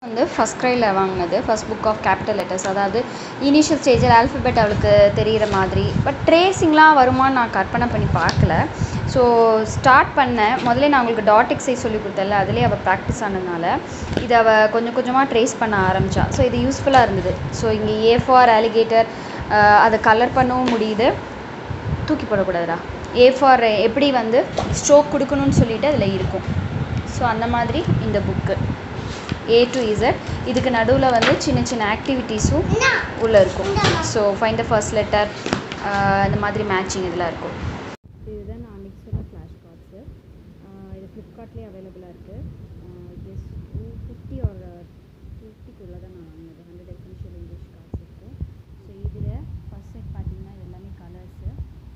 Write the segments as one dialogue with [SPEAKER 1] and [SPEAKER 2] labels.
[SPEAKER 1] வந்து ஃபஸ்ட் க்ரையில் வாங்கினது first book of capital letters அதாவது இனிஷியல் ஸ்டேஜில் ஆல்ஃபபெட் அவளுக்கு தெரிகிற மாதிரி பட் ட்ரேசிங்லாம் வருமான்னு நான் கற்பனை பண்ணி பார்க்கல ஸோ ஸ்டார்ட் பண்ணேன் முதல்ல நான் அவங்களுக்கு டாட் எக்ஸைஸ் சொல்லி கொடுத்தேன்ல அதிலே அவள் ப்ராக்டிஸ் ஆனதுனால இதை அவள் கொஞ்சம் கொஞ்சமாக ட்ரேஸ் பண்ண ஆரம்பித்தா ஸோ இது யூஸ்ஃபுல்லாக இருந்தது ஸோ இங்கே ஏ ஃபார் அலிகேட்டர் அதை கலர் பண்ணவும் முடியுது தூக்கி போடக்கூடாதுடா ஏ ஃபார் எப்படி வந்து ஸ்ட்ரோக் கொடுக்கணும்னு சொல்லிட்டு அதில் இருக்கும் ஸோ அந்த மாதிரி இந்த புக்கு ஏ டு இசட் இதுக்கு நடுவில் வந்து சின்ன சின்ன ஆக்டிவிட்டீஸும் உள்ளே இருக்கும் so find the first letter இந்த மாதிரி மேட்சிங் இதெல்லாம் இருக்கும் இதுதான் நான் அன்றைக்கி சொன்ன ஃப்ளாஷ் கார்ட்ஸு இது ஃப்ளிப்கார்ட்லேயே அவைலபிளாக இருக்குது ஜஸ்ட் டூ ஃபிஃப்டி ஒரு டூ ஃபிஃப்டிக்குள்ளே தான் நான் வாங்கினது ஹண்ட்ரட் எசென்ஷியல் இங்கிலீஷ் கார்ட்ஸ் இருக்கும் ஸோ இதில் ஃபஸ்ட் செட் பார்த்தீங்கன்னா இது எல்லாமே கலர்ஸு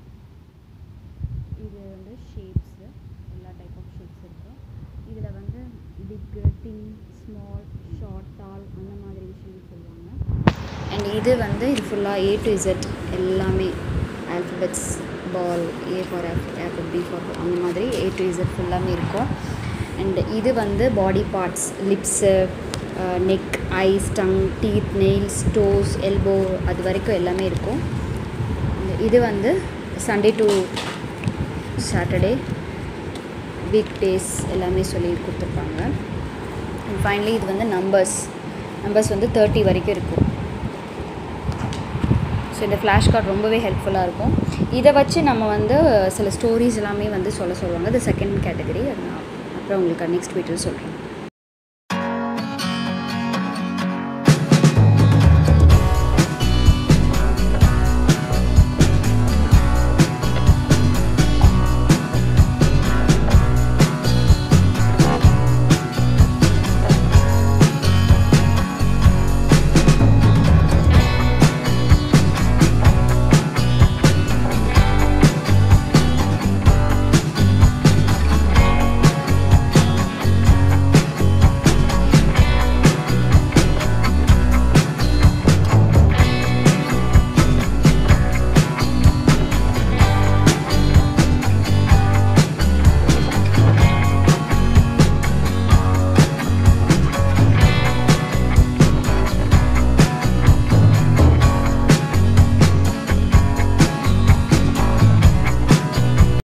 [SPEAKER 1] இது வந்து ஷேப்ஸு எல்லா டைப் ஆஃப் ஷேப்ஸ் இருக்கும் இதில் வந்து பிக்கு தின் ஸ்மால் ஷார்ட் டால் அந்த மாதிரி விஷயம் சொல்லுவாங்க அண்ட் இது வந்து இது ஃபுல்லாக ஏ டு இசட் எல்லாமே ஆல்ஃபபெட்ஸ் பால் A for apple B for அந்த மாதிரி ஏ டு இசட் ஃபுல்லாமே இருக்கும் அண்ட் இது வந்து body parts lips neck eyes tongue teeth nails toes elbow அது வரைக்கும் எல்லாமே இருக்கும் இது வந்து Sunday to Saturday week days எல்லாமே சொல்லி கொடுத்துருப்பாங்க அண்ட் ஃபைனலி இது வந்து நம்பர்ஸ் நம்பர்ஸ் வந்து தேர்ட்டி வரைக்கும் இருக்கும் ஸோ இந்த ஃப்ளாஷ் கார்டு ரொம்பவே ஹெல்ப்ஃபுல்லாக இருக்கும் இதை வச்சு நம்ம வந்து சில ஸ்டோரிஸ் எல்லாமே வந்து சொல்ல சொல்லுவாங்க இது செகண்ட் கேட்டகரி அது நான் அப்புறம் உங்களுக்கு நெக்ஸ்ட் வீட்டில் சொல்கிறேன்